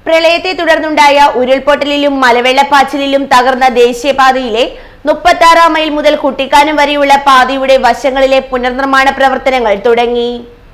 പ്രളയത്തെ തുടർന്നുണ്ടായ ഉരുൾപൊട്ടലിലും മലവെള്ളപ്പാച്ചിലിലും തകർന്ന ദേശീയപാതയിലെ മുപ്പത്താറാം മൈൽ മുതൽ കുട്ടിക്കാനം വരെയുള്ള പാതയുടെ വശങ്ങളിലെ പുനർനിർമ്മാണ പ്രവർത്തനങ്ങൾ തുടങ്ങി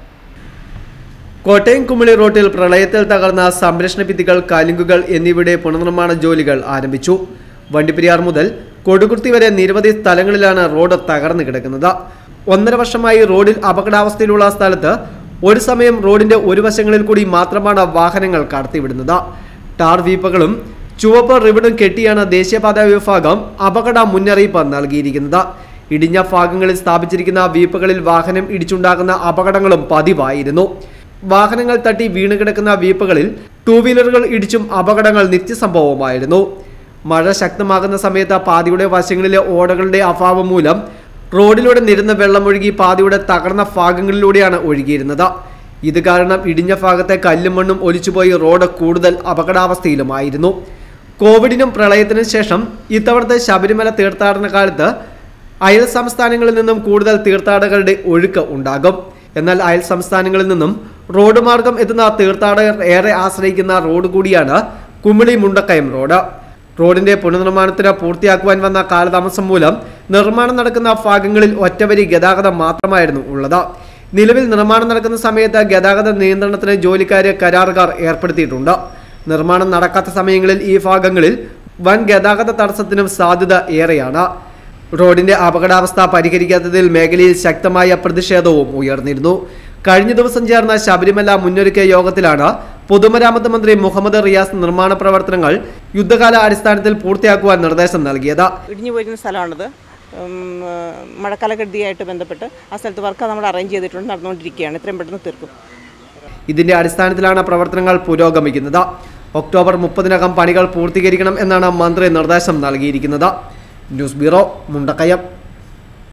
കോട്ടയം കുമിളി റോട്ടിൽ പ്രളയത്തിൽ തകർന്ന സംരക്ഷണ ഭിത്തികൾ കലുങ്കുകൾ എന്നിവയുടെ പുനർനിർമ്മാണ ജോലികൾ ആരംഭിച്ചു വണ്ടിപ്പെരിയാർ മുതൽ കൊടുകുർത്തി വരെ നിരവധി സ്ഥലങ്ങളിലാണ് റോഡ് തകർന്നു കിടക്കുന്നത് ഒന്നര വർഷമായി റോഡിൽ അപകടാവസ്ഥയിലുള്ള സ്ഥലത്ത് ഒരു സമയം റോഡിന്റെ ഒരു വശങ്ങളിൽ കൂടി മാത്രമാണ് വാഹനങ്ങൾ കടത്തിവിടുന്നത് ടാർ വീപ്പകളും ചുവപ്പ് റിബണും കെട്ടിയാണ് ദേശീയപാത വിഭാഗം അപകട മുന്നറിയിപ്പ് നൽകിയിരിക്കുന്നത് ഇടിഞ്ഞ ഭാഗങ്ങളിൽ സ്ഥാപിച്ചിരിക്കുന്ന വീപ്പുകളിൽ വാഹനം ഇടിച്ചുണ്ടാകുന്ന അപകടങ്ങളും പതിവായിരുന്നു വാഹനങ്ങൾ തട്ടി വീണ് കിടക്കുന്ന വീപ്പുകളിൽ ടൂ വീലറുകൾ ഇടിച്ചും അപകടങ്ങൾ നിത്യസംഭവമായിരുന്നു മഴ ശക്തമാകുന്ന സമയത്ത് പാതയുടെ വശങ്ങളിലെ ഓടകളുടെ അഭാവം മൂലം റോഡിലൂടെ നിരുന്ന വെള്ളമൊഴുകി പാതയുടെ തകർന്ന ഭാഗങ്ങളിലൂടെയാണ് ഒഴുകിയിരുന്നത് ഇത് കാരണം ഇടിഞ്ഞ ഭാഗത്തെ കല്ലും മണ്ണും ഒലിച്ചുപോയി റോഡ് കൂടുതൽ അപകടാവസ്ഥയിലുമായിരുന്നു കോവിഡിനും പ്രളയത്തിനും ശേഷം ഇത്തവണത്തെ ശബരിമല തീർത്ഥാടന കാലത്ത് അയൽ സംസ്ഥാനങ്ങളിൽ നിന്നും കൂടുതൽ തീർത്ഥാടകരുടെ ഒഴുക്ക് ഉണ്ടാകും എന്നാൽ അയൽ സംസ്ഥാനങ്ങളിൽ നിന്നും റോഡ് മാർഗം എത്തുന്ന തീർത്ഥാടകർ ഏറെ ആശ്രയിക്കുന്ന റോഡ് കൂടിയാണ് കുമിളി മുണ്ടക്കയം റോഡ് റോഡിന്റെ പുനർനിർമ്മാണത്തിന് പൂർത്തിയാക്കുവാൻ വന്ന കാലതാമസം മൂലം നിർമ്മാണം നടക്കുന്ന ഭാഗങ്ങളിൽ ഒറ്റവരി ഗതാഗതം മാത്രമായിരുന്നു ഉള്ളത് നിലവിൽ നിർമ്മാണം നടക്കുന്ന സമയത്ത് ഗതാഗത നിയന്ത്രണത്തിന് ജോലിക്കാരെ കരാറുകാർ ഏർപ്പെടുത്തിയിട്ടുണ്ട് നിർമ്മാണം നടക്കാത്ത സമയങ്ങളിൽ ഈ ഭാഗങ്ങളിൽ വൻ ഗതാഗത തടസ്സത്തിനും സാധ്യത ഏറെയാണ് റോഡിന്റെ അപകടാവസ്ഥ പരിഹരിക്കാത്തതിൽ മേഖലയിൽ ശക്തമായ പ്രതിഷേധവും ഉയർന്നിരുന്നു കഴിഞ്ഞ ദിവസം ചേർന്ന ശബരിമല മുന്നൊരുക്ക യോഗത്തിലാണ് പൊതുമരാമത്ത് മന്ത്രി മുഹമ്മദ് റിയാസ് നിർമ്മാണ പ്രവർത്തനങ്ങൾ യുദ്ധകാല അടിസ്ഥാനത്തിൽ പൂർത്തിയാക്കുവാൻ നിർദ്ദേശം നൽകിയത് ഇടിഞ്ഞു പോയിരുന്ന സ്ഥലമാണിത് ഉം, ആ, മഴക്കാലക്കെടുതിയായിട്ട് ബന്ധപ്പെട്ട് ആ സ്ഥലത്ത് വർക്ക് നമ്മൾ അറേഞ്ച് ചെയ്തിട്ടുണ്ട് നടന്നുകൊണ്ടിരിക്കുകയാണ് എത്രയും പെട്ടെന്ന് തീർക്കും ഇതിന്റെ അടിസ്ഥാനത്തിലാണ് പ്രവർത്തനങ്ങൾ പുരോഗമിക്കുന്നത് ഒക്ടോബർ മുപ്പതിനകം പണികൾ പൂർത്തീകരിക്കണം എന്നാണ് മന്ത്രി നിർദ്ദേശം നൽകിയിരിക്കുന്നത് ന്യൂസ് ബ്യൂറോ മുണ്ടക്കയം